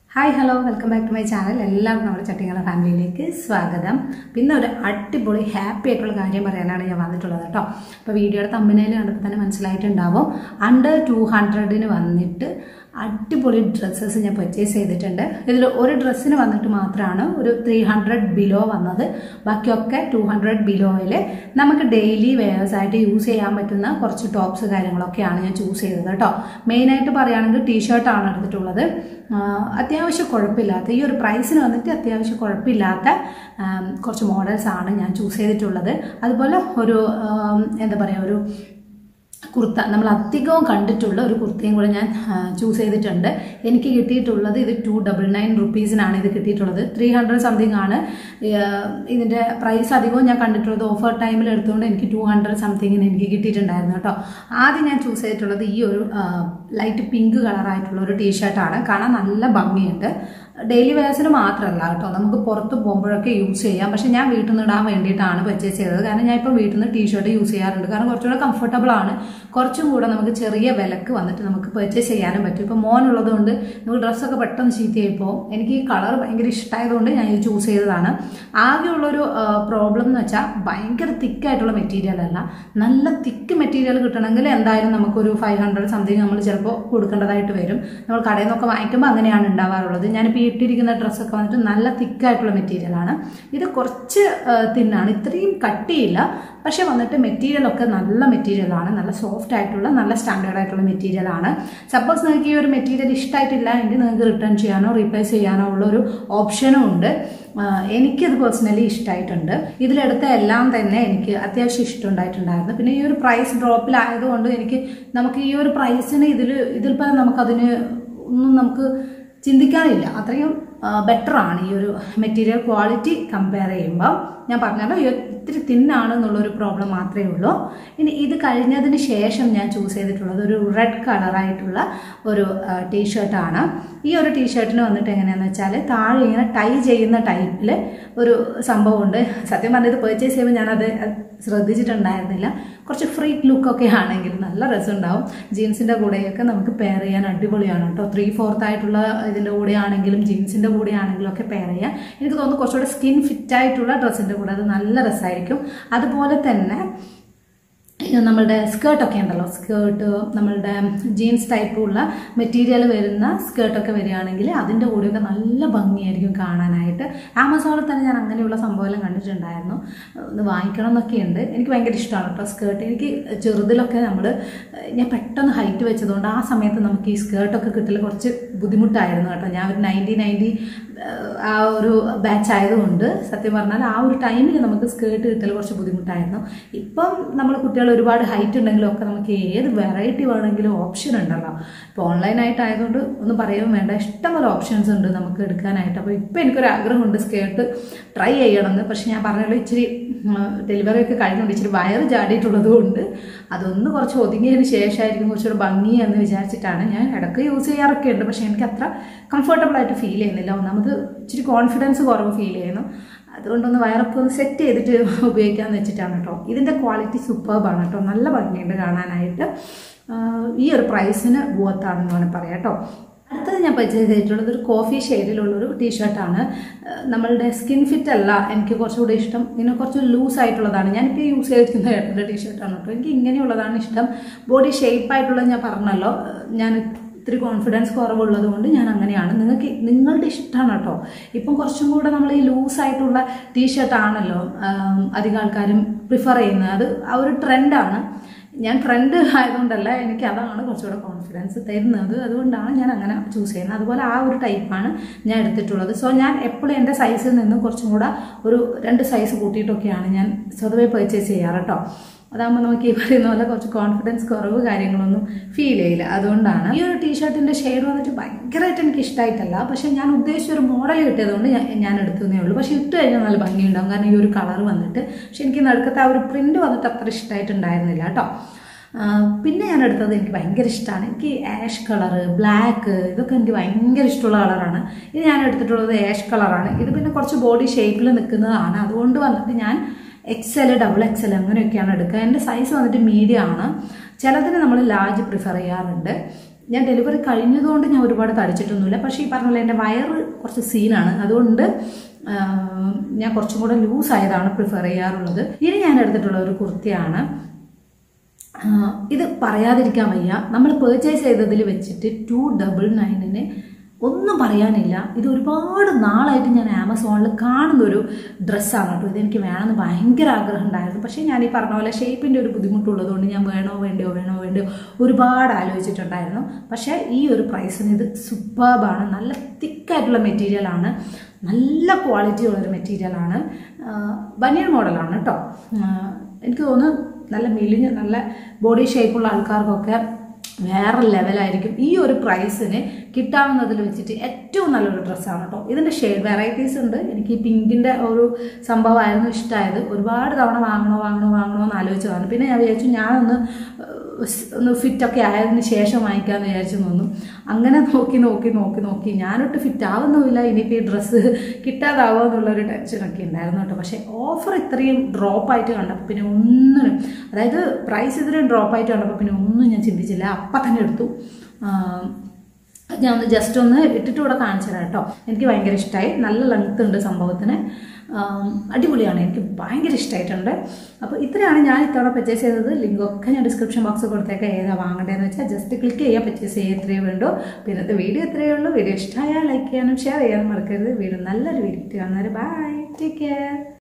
hi hello welcome back to my channel എല്ലാവർക്കും നമ്മുടെ ചട്ടിങ്ങള ഫാമിലിയിലേക്ക് സ്വാഗതം പിന്നെ ഒരു അടിപൊളി ഹാപ്പി ആയിട്ടുള്ള കാര്യം പറയാനാണ് ഞാൻ വന്നിട്ടുള്ളത് കേട്ടോ അപ്പോൾ വീഡിയോയുടെ തമ്മിനയിൽ കണ്ടപ്പോൾ തന്നെ മനസ്സിലായിട്ടുണ്ടാവും അണ്ടർ ടു ഹൺഡ്രഡിന് വന്നിട്ട് അടിപൊളി ഡ്രസ്സസ് ഞാൻ പർച്ചേസ് ചെയ്തിട്ടുണ്ട് ഇതിൽ ഒരു ഡ്രസ്സിന് വന്നിട്ട് മാത്രമാണ് ഒരു ത്രീ ഹൺഡ്രഡ് ബിലോ വന്നത് ബാക്കിയൊക്കെ ടു ഹൺഡ്രഡ് ബിലോയിൽ നമുക്ക് ഡെയിലി വെയേഴ്സ് ആയിട്ട് യൂസ് ചെയ്യാൻ പറ്റുന്ന കുറച്ച് ടോപ്സ് കാര്യങ്ങളൊക്കെയാണ് ഞാൻ ചൂസ് ചെയ്തത് കേട്ടോ മെയിനായിട്ട് പറയുകയാണെങ്കിൽ ടീഷർട്ടാണ് എടുത്തിട്ടുള്ളത് ആഹ് അത്യാവശ്യം കുഴപ്പമില്ലാത്ത ഈ ഒരു പ്രൈസിന് വന്നിട്ട് അത്യാവശ്യം കുഴപ്പമില്ലാത്ത ആം, കുറച്ച് മോഡൽസ് ആണ് ഞാൻ ചൂസ് ചെയ്തിട്ടുള്ളത് അതുപോലെ ഒരു ആം, എന്താ പറയുക ഒരു കുർത്ത നമ്മൾ അധികവും കണ്ടിട്ടുള്ള ഒരു കുർത്തയും കൂടെ ഞാൻ ചൂസ് ചെയ്തിട്ടുണ്ട് എനിക്ക് കിട്ടിയിട്ടുള്ളത് ഇത് ടു ഡബിൾ നയൻ റുപ്പീസിനാണ് ഇത് കിട്ടിയിട്ടുള്ളത് ത്രീ ഹൺഡ്രഡ് സംതിങ് ആണ് ഏഹ് ഇതിൻ്റെ പ്രൈസ് അധികവും ഞാൻ കണ്ടിട്ടുള്ളത് ഓഫർ ടൈമിൽ എടുത്തുകൊണ്ട് എനിക്ക് ടു ഹൺഡ്രഡ് സംതിങ്ങിന് എനിക്ക് കിട്ടിയിട്ടുണ്ടായിരുന്നു കേട്ടോ ആദ്യം ഞാൻ ചൂസ് ചെയ്തിട്ടുള്ളത് ഈ ഒരു ലൈറ്റ് പിങ്ക് കളറായിട്ടുള്ള ഒരു ടീഷർട്ടാണ് കാണാൻ നല്ല ഭംഗിയുണ്ട് ഡെയിലി വെയർസിന് മാത്രമല്ല കേട്ടോ നമുക്ക് പുറത്ത് പോകുമ്പോഴൊക്കെ യൂസ് ചെയ്യാം പക്ഷെ ഞാൻ വീട്ടിൽ നിന്ന് ഇടാൻ വേണ്ടിയിട്ടാണ് പർച്ചേസ് ചെയ്തത് കാരണം ഞാൻ ഇപ്പോൾ വീട്ടിൽ നിന്ന് ടീഷർട്ട് യൂസ് ചെയ്യാറുണ്ട് കാരണം കുറച്ചുകൂടെ കംഫർട്ടബിൾ ആണ് കുറച്ചും കൂടെ നമുക്ക് ചെറിയ വിലക്ക് വന്നിട്ട് നമുക്ക് പർച്ചേസ് ചെയ്യാനും പറ്റും ഇപ്പോൾ മോനുള്ളത് കൊണ്ട് നമുക്ക് ഡ്രസ്സൊക്കെ പെട്ടെന്ന് ചീത്തയായിപ്പോൾ എനിക്ക് ഈ കളർ ഭയങ്കര ഇഷ്ടമായതുകൊണ്ട് ഞാൻ ഇത് ചൂസ് ചെയ്തതാണ് ആകെയുള്ളൊരു പ്രോബ്ലം എന്ന് വെച്ചാൽ ഭയങ്കര തിക്കായിട്ടുള്ള മെറ്റീരിയൽ അല്ല നല്ല തിക്ക് മെറ്റീരിയൽ കിട്ടണമെങ്കിൽ എന്തായാലും നമുക്കൊരു ഫൈവ് ഹൺഡ്രഡ് സംതിങ് നമ്മൾ ചിലപ്പോൾ കൊടുക്കേണ്ടതായിട്ട് വരും നമ്മൾ കടയിൽ നിന്നൊക്കെ വാങ്ങിക്കുമ്പോൾ അങ്ങനെയാണ് ഉണ്ടാവാറുള്ളത് ഞാനിപ്പോൾ ഈ ഇട്ടിരിക്കുന്ന ഡ്രസ്സൊക്കെ വന്നിട്ട് നല്ല തിക്കായിട്ടുള്ള മെറ്റീരിയലാണ് ഇത് കുറച്ച് തിന്നാണ് ഇത്രയും കട്ടിയില്ല പക്ഷെ വന്നിട്ട് മെറ്റീരിയലൊക്കെ നല്ല മെറ്റീരിയലാണ് നല്ല സോഫ്റ്റ് ആയിട്ടുള്ള നല്ല സ്റ്റാൻഡേർഡ് ആയിട്ടുള്ള മെറ്റീരിയലാണ് സപ്പോസ് നിങ്ങൾക്ക് ഈ ഒരു മെറ്റീരിയൽ ഇഷ്ടമായിട്ടില്ല എങ്കിൽ നിങ്ങൾക്ക് റിട്ടേൺ ചെയ്യാനോ റീപ്ലേസ് ചെയ്യാനോ ഉള്ള ഒരു ഓപ്ഷനും ഉണ്ട് ആഹ് എനിക്കത് പേഴ്സണലി ഇഷ്ടമായിട്ടുണ്ട് ഇതിലെടുത്ത എല്ലാം തന്നെ എനിക്ക് അത്യാവശ്യം ഇഷ്ടമുണ്ടായിട്ടുണ്ടായിരുന്നു പിന്നെ ഈ ഒരു പ്രൈസ് ഡ്രോപ്പിലായതുകൊണ്ട് എനിക്ക് നമുക്ക് ഈ ഒരു പ്രൈസിന് ഇതിൽ ഇതിൽ പരം നമുക്കതിന് ഒന്നും നമുക്ക് ചിന്തിക്കാനില്ല അത്രയും ബെറ്റർ ആണ് ഈ ഒരു മെറ്റീരിയൽ ക്വാളിറ്റി കമ്പയർ ചെയ്യുമ്പോൾ ഞാൻ പറഞ്ഞല്ലോ ഈ ഇത്തിരി തിന്നാണ് എന്നുള്ളൊരു പ്രോബ്ലം മാത്രമേ ഉള്ളൂ ഇനി ഇത് കഴിഞ്ഞതിന് ശേഷം ഞാൻ ചൂസ് ചെയ്തിട്ടുള്ളത് ഒരു റെഡ് കളറായിട്ടുള്ള ഒരു ടീഷർട്ടാണ് ഈ ഒരു ടീഷർട്ടിന് വന്നിട്ട് എങ്ങനെയാണെന്ന് വെച്ചാൽ താഴെ ഇങ്ങനെ ടൈ ചെയ്യുന്ന ടൈപ്പിൽ ഒരു സംഭവമുണ്ട് സത്യം പറഞ്ഞത് പർച്ചേസ് ചെയ്യുമ്പോൾ ഞാനത് ശ്രദ്ധിച്ചിട്ടുണ്ടായിരുന്നില്ല കുറച്ച് ഫ്രീ ലുക്കൊക്കെ ആണെങ്കിൽ നല്ല രസമുണ്ടാവും ജീൻസിൻ്റെ കൂടെയൊക്കെ നമുക്ക് പെയർ ചെയ്യാൻ അടിപൊളിയാണ് കേട്ടോ ത്രീ ഫോർത്ത് ആയിട്ടുള്ള ഇതിൻ്റെ കൂടെ ആണെങ്കിലും ജീൻസിൻ്റെ കൂടെ ആണെങ്കിലും ഒക്കെ പെയർ ചെയ്യാം എനിക്ക് തോന്നുന്നു കുറച്ചുകൂടെ സ്കിൻ ഫിറ്റ് ആയിട്ടുള്ള ഡ്രസ്സിൻ്റെ കൂടെ അത് നല്ല രസമായിരിക്കും അതുപോലെ തന്നെ നമ്മളുടെ സ്കേർട്ടൊക്കെ ഉണ്ടല്ലോ സ്കേർട്ട് നമ്മളുടെ ജീൻസ് ടൈപ്പുള്ള മെറ്റീരിയൽ വരുന്ന സ്കേർട്ടൊക്കെ വരികയാണെങ്കിൽ അതിൻ്റെ കൂടെയൊക്കെ നല്ല ഭംഗിയായിരിക്കും കാണാനായിട്ട് ആമസോണിൽ തന്നെ ഞാൻ അങ്ങനെയുള്ള സംഭവമെല്ലാം കണ്ടിട്ടുണ്ടായിരുന്നു ഒന്ന് വാങ്ങിക്കണം എന്നൊക്കെ ഉണ്ട് എനിക്ക് ഭയങ്കര ഇഷ്ടമാണ് കേട്ടോ സ്കേർട്ട് എനിക്ക് ചെറുതിലൊക്കെ നമ്മൾ ഞാൻ പെട്ടെന്ന് ഹൈറ്റ് വെച്ചതുകൊണ്ട് ആ സമയത്ത് നമുക്ക് ഈ സ്കേർട്ടൊക്കെ കിട്ടൽ കുറച്ച് ബുദ്ധിമുട്ടായിരുന്നു കേട്ടോ ഞാൻ ഒരു നയൻറ്റി നയൻറ്റി ആ ഒരു ബാച്ച് ആയതുകൊണ്ട് സത്യം പറഞ്ഞാൽ ആ ഒരു ടൈമിൽ നമുക്ക് സ്കേർട്ട് കിട്ടൽ കുറച്ച് ബുദ്ധിമുട്ടായിരുന്നു ഇപ്പം നമ്മൾ കുട്ടികൾ ഒരുപാട് ഹൈറ്റ് ഉണ്ടെങ്കിലും ഒക്കെ നമുക്ക് ഏത് വെറൈറ്റി വേണമെങ്കിലും ഓപ്ഷൻ ഉണ്ടല്ലോ ഇപ്പോൾ ഓൺലൈനായിട്ട് ആയതുകൊണ്ട് ഒന്നും പറയുകയും വേണ്ട ഇഷ്ടംപോലെ ഓപ്ഷൻസ് ഉണ്ട് നമുക്ക് എടുക്കാനായിട്ട് അപ്പോൾ ഇപ്പോൾ എനിക്കൊരു ആഗ്രഹമുണ്ട് സ്കേർട്ട് ട്രൈ ചെയ്യണമെന്ന് പക്ഷെ ഞാൻ പറഞ്ഞല്ലോ ഇച്ചിരി ഡെലിവറി ഒക്കെ കഴിഞ്ഞുകൊണ്ട് ഇച്ചിരി വയറ് ചാടിയിട്ടുള്ളത് കൊണ്ട് അതൊന്ന് കുറച്ച് ഒതുങ്ങിയതിന് ശേഷമായിരിക്കും കുറച്ചുകൂടെ ഭംഗി എന്ന് വിചാരിച്ചിട്ടാണ് ഞാൻ ഇടയ്ക്ക് യൂസ് ചെയ്യാറൊക്കെ ഉണ്ട് പക്ഷേ എനിക്ക് അത്ര കംഫർട്ടബിൾ ആയിട്ട് ഫീൽ ചെയ്യുന്നില്ല ഒന്നാമത് ഇച്ചിരി കോൺഫിഡൻസ് കുറവ് ഫീൽ ചെയ്യുന്നു അതുകൊണ്ടൊന്ന് വയറൊക്കെ ഒന്ന് സെറ്റ് ചെയ്തിട്ട് ഉപയോഗിക്കാമെന്ന് വെച്ചിട്ടാണ് കേട്ടോ ഇതിൻ്റെ ക്വാളിറ്റി സൂപ്പർബാണ് കേട്ടോ നല്ല ഭംഗിയുണ്ട് കാണാനായിട്ട് ആഹ് ഈ ഒരു പ്രൈസിന് ബൂത്താണെന്ന് വേണമെങ്കിൽ പറയാം കേട്ടോ അടുത്തത് ഞാൻ പർച്ചേസ് ചെയ്തിട്ടുള്ളത് ഒരു കോഫി ഷെയ്ഡിലുള്ളൊരു ടീഷർട്ടാണ് നമ്മളുടെ സ്കിൻ ഫിറ്റ് അല്ല എനിക്ക് കുറച്ചുകൂടി ഇഷ്ടം ഇതിനെ കുറച്ച് ലൂസ് ആയിട്ടുള്ളതാണ് ഞാനിപ്പോൾ യൂസ് ചെയ്തിരിക്കുന്ന ഏട്ടൻ്റെ ടീഷർട്ടാണ് കേട്ടോ എനിക്ക് ഇങ്ങനെയുള്ളതാണ് ഇഷ്ടം ബോഡി ഷേപ്പ് ആയിട്ടുള്ളത് ഞാൻ പറഞ്ഞല്ലോ ഞാൻ ഇത്തിരി കോൺഫിഡൻസ് കുറവുള്ളത് കൊണ്ട് ഞാൻ അങ്ങനെയാണ് നിങ്ങൾക്ക് നിങ്ങളുടെ ഇഷ്ടമാണ് കേട്ടോ ഇപ്പം കുറച്ചും കൂടെ നമ്മൾ ഈ ലൂസായിട്ടുള്ള ടീഷർട്ട് ആണല്ലോ ആം, അധികം ആൾക്കാരും പ്രിഫർ ചെയ്യുന്നത് അത് ആ ഒരു ട്രെൻഡാണ് ഞാൻ ട്രെൻഡ് ആയതുകൊണ്ടല്ല എനിക്ക് അതാണ് കുറച്ചുകൂടെ കോൺഫിഡൻസ് തരുന്നത് അതുകൊണ്ടാണ് ഞാൻ അങ്ങനെ ചൂസ് ചെയ്യുന്നത് അതുപോലെ ആ ഒരു ടൈപ്പാണ് ഞാൻ എടുത്തിട്ടുള്ളത് സോ ഞാൻ എപ്പോഴും എൻ്റെ സൈസിൽ നിന്ന് കുറച്ചും കൂടെ ഒരു രണ്ട് സൈസ് കൂട്ടിയിട്ടൊക്കെയാണ് ഞാൻ സ്വതവേ പർച്ചേസ് ചെയ്യാറ് കേട്ടോ അതാകുമ്പോൾ നമുക്ക് ഈ പറയുന്ന പോലെ കുറച്ച് കോൺഫിഡൻസ് കുറവ് കാര്യങ്ങളൊന്നും ഫീൽ ചെയ്യില്ല അതുകൊണ്ടാണ് ഈ ഒരു ടീഷർട്ടിൻ്റെ ഷെയ്ഡ് വന്നിട്ട് ഭയങ്കരമായിട്ട് എനിക്ക് ഇഷ്ടമായിട്ടല്ല പക്ഷേ ഞാൻ ഉദ്ദേശിച്ച ഒരു മോഡൽ കിട്ടിയതുകൊണ്ട് ഞാൻ ഞാൻ എടുത്തതേ ഉള്ളൂ പക്ഷേ ഇട്ട് കഴിഞ്ഞാൽ നല്ല ഭംഗിയുണ്ടാവും കാരണം ഈ ഒരു കളർ വന്നിട്ട് പക്ഷേ എനിക്ക് നടുക്കത്തെ ആ ഒരു പ്രിന്റ് വന്നിട്ട് അത്ര ഇഷ്ടമായിട്ടുണ്ടായിരുന്നില്ല കേട്ടോ ആ, പിന്നെ ഞാൻ എടുത്തത് എനിക്ക് ഭയങ്കര ഇഷ്ടമാണ് എനിക്ക് ആഷ് കളറ് ബ്ലാക്ക് ഇതൊക്കെ എനിക്ക് ഭയങ്കര ഇഷ്ടമുള്ള കളറാണ് ഇത് ഞാൻ എടുത്തിട്ടുള്ളത് ആഷ് കളറാണ് ഇത് പിന്നെ കുറച്ച് ബോഡി ഷേപ്പിൽ നിൽക്കുന്നതാണ് അതുകൊണ്ട് വന്നിട്ട് ഞാൻ എക്സൽ ഡബിൾ എക്സൽ അങ്ങനെയൊക്കെയാണ് എടുക്കുക എൻ്റെ സൈസ് വന്നിട്ട് മീഡിയം ആണ് ചിലതിന് നമ്മൾ ലാർജ് പ്രിഫർ ചെയ്യാറുണ്ട് ഞാൻ ഡെലിവറി കഴിഞ്ഞതുകൊണ്ട് ഞാൻ ഒരുപാട് തടിച്ചിട്ടൊന്നുമില്ല പക്ഷേ ഈ പറഞ്ഞ പോലെ എൻ്റെ വയറ് കുറച്ച് സീനാണ് അതുകൊണ്ട് ആ, ഞാൻ കുറച്ചും കൂടെ ലൂസ് ആയതാണ് പ്രിഫർ ചെയ്യാറുള്ളത് ഇനി ഞാൻ എടുത്തിട്ടുള്ള ഒരു കുർത്തിയാണ് ആ, ഇത് പറയാതിരിക്കാൻ വയ്യ നമ്മൾ പേർച്ചേസ് ചെയ്തതിൽ വെച്ചിട്ട് ടു ഡബിൾ നയനിന് ഒന്നും പറയാനില്ല ഇത് ഒരുപാട് നാളായിട്ട് ഞാൻ ആമസോണിൽ കാണുന്ന ഒരു ഡ്രസ്സാണ് കേട്ടോ ഇതെനിക്ക് വേണമെന്ന് ഭയങ്കര ആഗ്രഹം ഉണ്ടായിരുന്നു പക്ഷേ ഞാൻ ഈ പറഞ്ഞ പോലെ ഷേപ്പിൻ്റെ ഒരു ബുദ്ധിമുട്ടുള്ളതുകൊണ്ട് ഞാൻ വേണോ വേണ്ടയോ വേണോ വേണ്ടയോ ഒരുപാട് ആലോചിച്ചിട്ടുണ്ടായിരുന്നു പക്ഷേ ഈ ഒരു പ്രൈസിന് ഇത് സൂപ്പർബാണ് നല്ല തിക്കായിട്ടുള്ള മെറ്റീരിയലാണ് നല്ല ക്വാളിറ്റി ഉള്ളൊരു മെറ്റീരിയലാണ് ബനിയൻ മോഡലാണ് കേട്ടോ ആ, എനിക്ക് തോന്നുന്നു നല്ല മെലിഞ്ഞ നല്ല ബോഡി ഷേപ്പുള്ള ആൾക്കാർക്കൊക്കെ വേറെ ലെവലായിരിക്കും ഈ ഒരു പ്രൈസിന് കിട്ടാവുന്നതിൽ വെച്ചിട്ട് ഏറ്റവും നല്ലൊരു ഡ്രസ്സാണ് കേട്ടോ ഇതിൻ്റെ ഷെയ്ഡ് വെറൈറ്റീസ് ഉണ്ട് എനിക്ക് ഈ പിങ്കിൻ്റെ ഒരു സംഭവമായിരുന്നു ഇഷ്ടമായത് ഒരുപാട് തവണ വാങ്ങണോ വാങ്ങണോ വാങ്ങണോ എന്ന് ആലോചിച്ചതാണ് പിന്നെ ഞാൻ വിചാരിച്ചു ഞാനൊന്ന് ഏഹ്, സ് ഒന്ന് ഫിറ്റൊക്കെ ആയതിന് ശേഷം വാങ്ങിക്കാമെന്ന് വിചാരിച്ചു നിന്നു അങ്ങനെ നോക്കി നോക്കി നോക്കി നോക്കി ഞാനൊട്ട് ഫിറ്റ് ആവുന്നുമില്ല ഇനിയിപ്പോൾ ഈ ഡ്രസ്സ് കിട്ടാതാവോ എന്നുള്ളൊരു ടെൻഷനൊക്കെ ഉണ്ടായിരുന്നു കേട്ടോ പക്ഷേ ഓഫർ ഇത്രയും ഡ്രോപ്പായിട്ട് കണ്ടപ്പോൾ പിന്നെ ഒന്നിനും അതായത് പ്രൈസ് ഇത്രയും ഡ്രോപ്പായിട്ട് കണ്ടപ്പോൾ പിന്നെ ഒന്നും ഞാൻ ചിന്തിച്ചില്ല അപ്പം തന്നെ എടുത്തു ആം, ഞാൻ ഒന്ന് ജസ്റ്റ് ഒന്ന് ഇട്ടിട്ട് ഇവിടെ കാണിച്ചു തരാം കേട്ടോ എനിക്ക് ഭയങ്കര ഇഷ്ടമായി നല്ല ലെങ്ത് ഉണ്ട് സംഭവത്തിന് ആം, അടിപൊളിയാണ് എനിക്ക് ഭയങ്കര ഇഷ്ടമായിട്ടുണ്ട് അപ്പോൾ ഇത്രയാണ് ഞാൻ ഇത്തവണ പർച്ചേസ് ചെയ്തത് ലിങ്കൊക്കെ ഞാൻ ഡിസ്ക്രിപ്ഷൻ ബോക്സ് കൊടുത്തേക്ക് ഏതാ വാങ്ങേണ്ടതെന്ന് വെച്ചാൽ ജസ്റ്റ് ക്ലിക്ക് ചെയ്യുക പർച്ചേസ് ചെയ്യുക എത്രയേ വേണ്ടൂ പിന്നത്തെ വീഡിയോ എത്രയേ ഉള്ളൂ വീഡിയോ ഇഷ്ടമായാൽ ലൈക്ക് ചെയ്യാനും ഷെയർ ചെയ്യാനും മറക്കരുത് വീഡിയോ നല്ലൊരു വീഡിയോ കാണുന്നവരെ ബൈ ടേക്ക് കെയർ